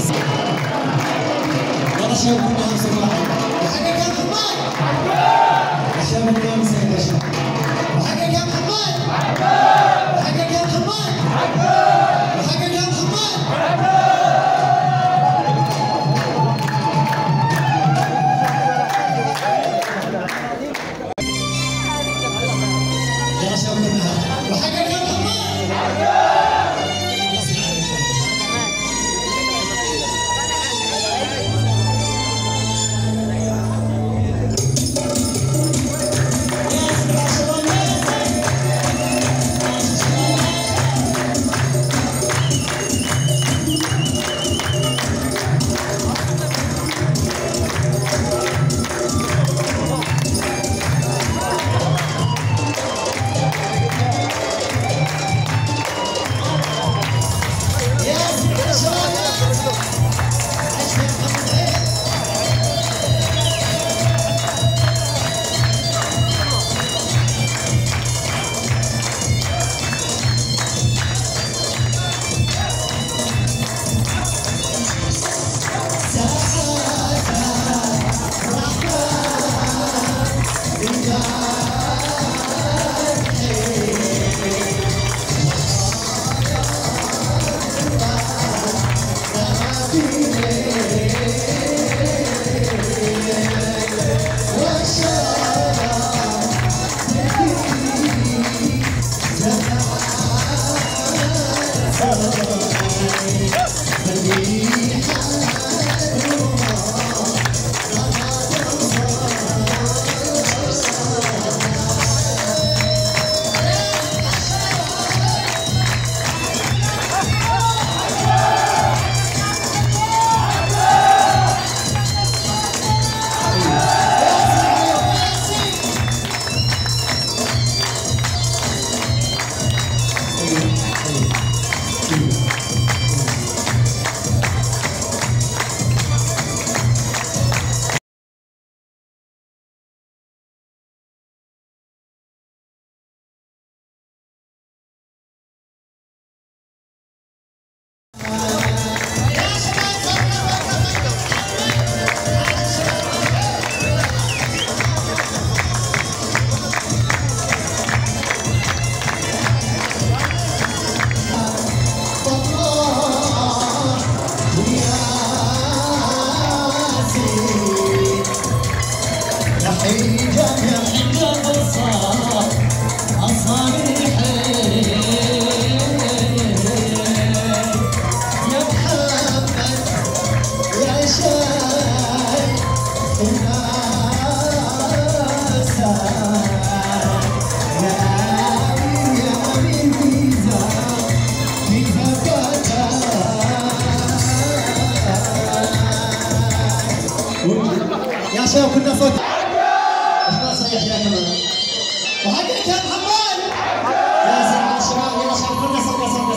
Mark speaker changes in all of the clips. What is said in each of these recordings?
Speaker 1: يلا شباب كلهم صباحا وحقك يا محمد الشباب اليوم سعيد يا شباب وحقك يا محمد وحقك يا محمد وحقك يا محمد يا شباب كلها وحقك يا محمد يا شباب كنا صوت ايش صيح يا كمان وحقك يا محمد يا سلام يا شباب يلا شباب كنا صوت صوت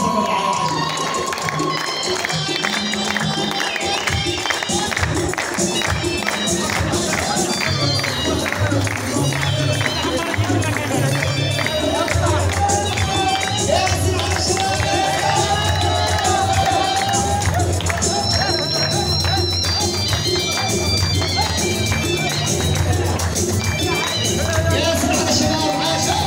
Speaker 1: صوت يا سلام يا شباب يا سلام يا شباب عاشا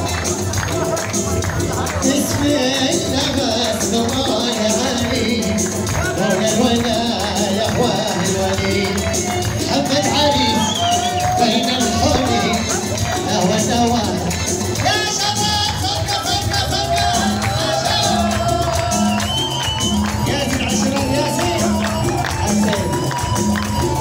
Speaker 1: اسمك نفس ضوايا علي ويا الولا يا اخوان الولي حبة عريس بين الحوري هو الدوام يا شباب صفقة صفقة صفقة ياسين على الشباب ياسين ياسين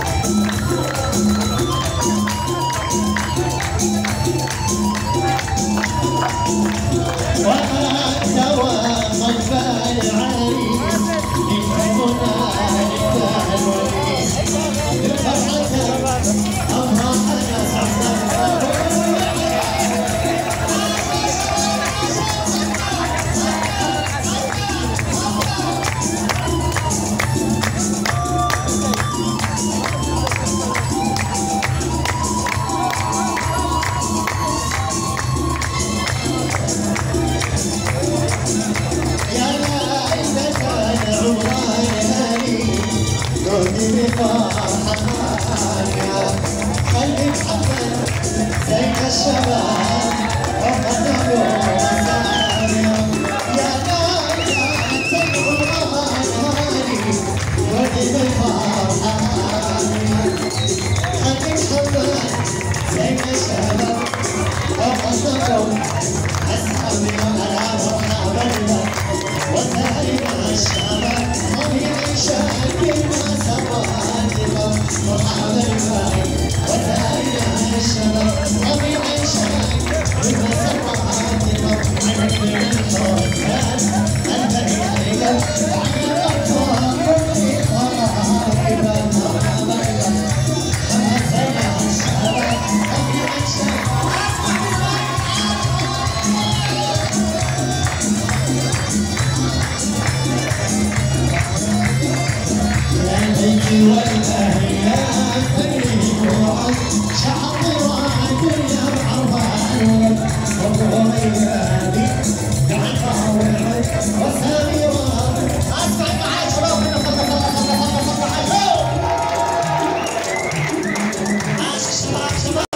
Speaker 1: وما ودي بفرحانيا خليك حبك زي الشباب وقدموا مسانيا يا نايا تبغاني ودي بفرحانيا خليك حبك زي الشباب وقدموا أسحبي على مرحبا وسائر الشباب ومن شاك ما سواتنا مرحبا وسائر الشباب ومن شاك ما سواتنا عنك من الحسن أنت إليك عنك الطاهر في طاهر مرحبا وسائر الشباب ومن شاك البيت والأهياء فريق وعد شعب وعد يا عربان وقومياني قاعد فاوعد وسامي وعد اسمع معاي شباب من خطة خطة خطة خطة خطة عاش شباب شباب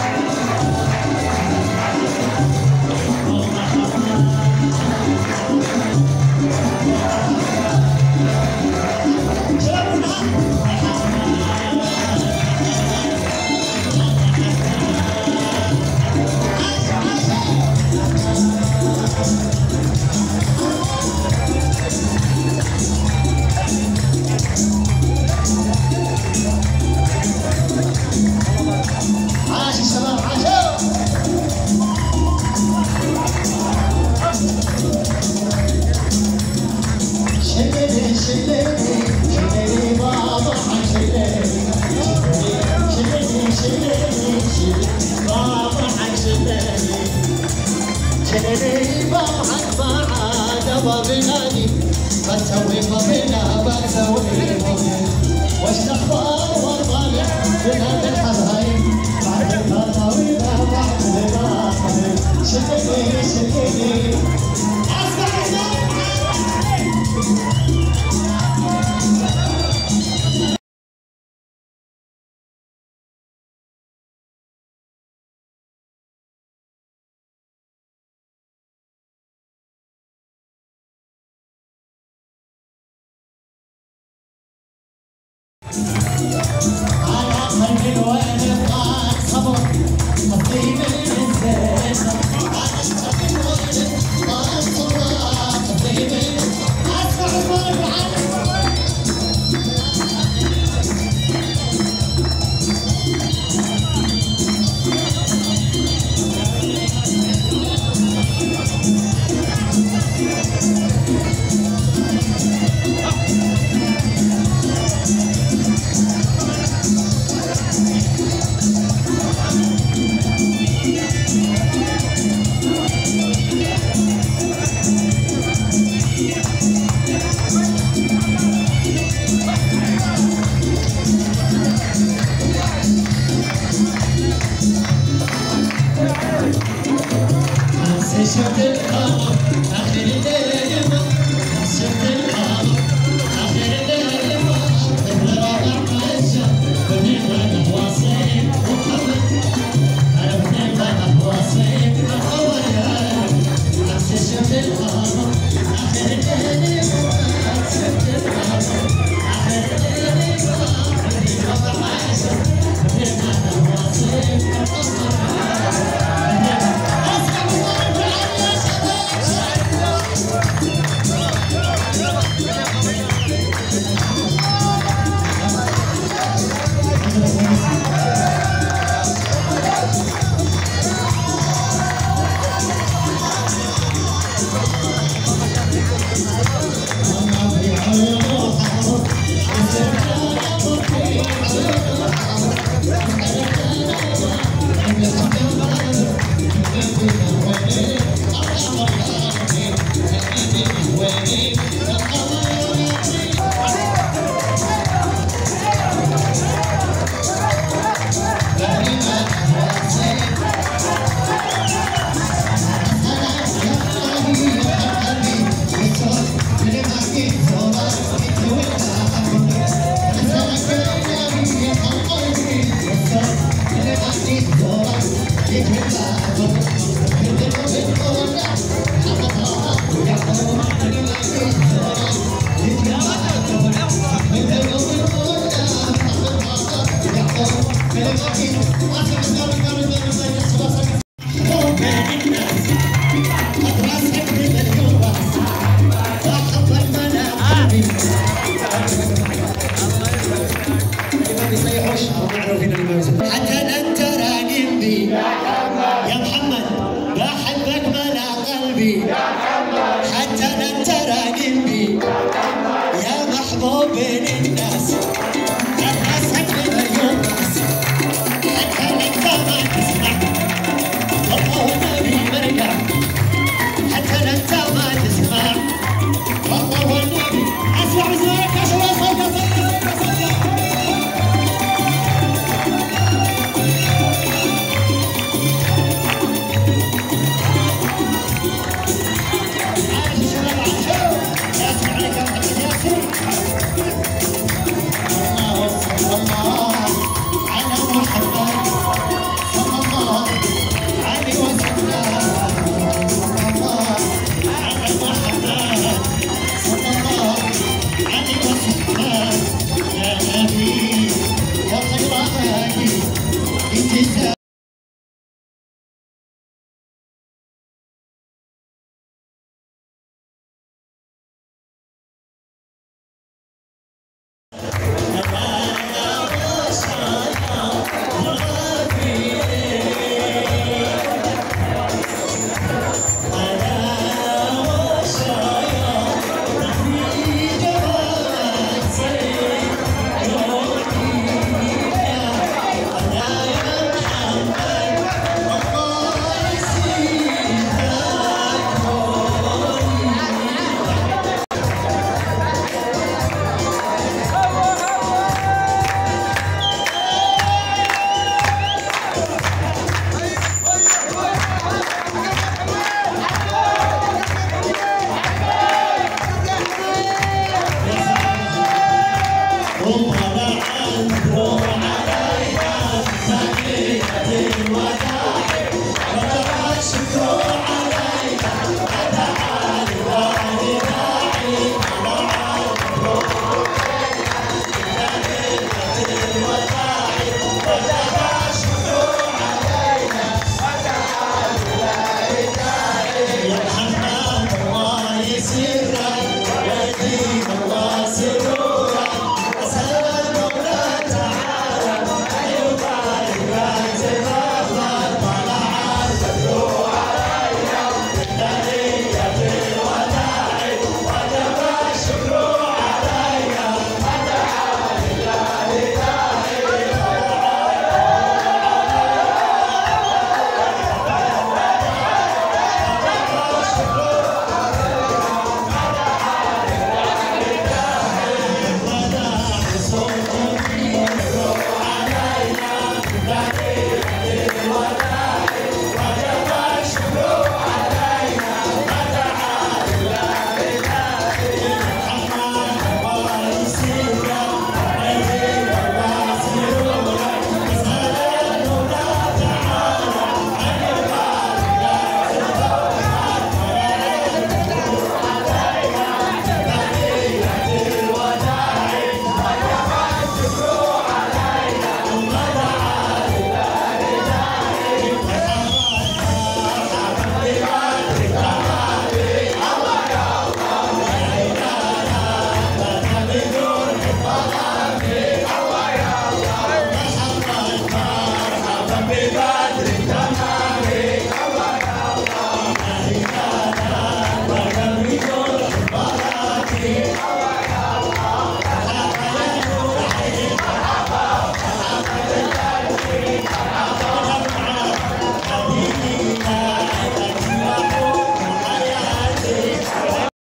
Speaker 1: معروفين الامام يوسف حتى انت راقب بي يا محمد بحبك ملا قلبي حتى انت راقب بي يا محبوب بين الناس الناس اكبر الناس حتى انت ما تسمع الله والنبي مرقع حتى انت ما تسمع الله والنبي اسمع زيك اسمع صوت صوت صوت صوت Thank you.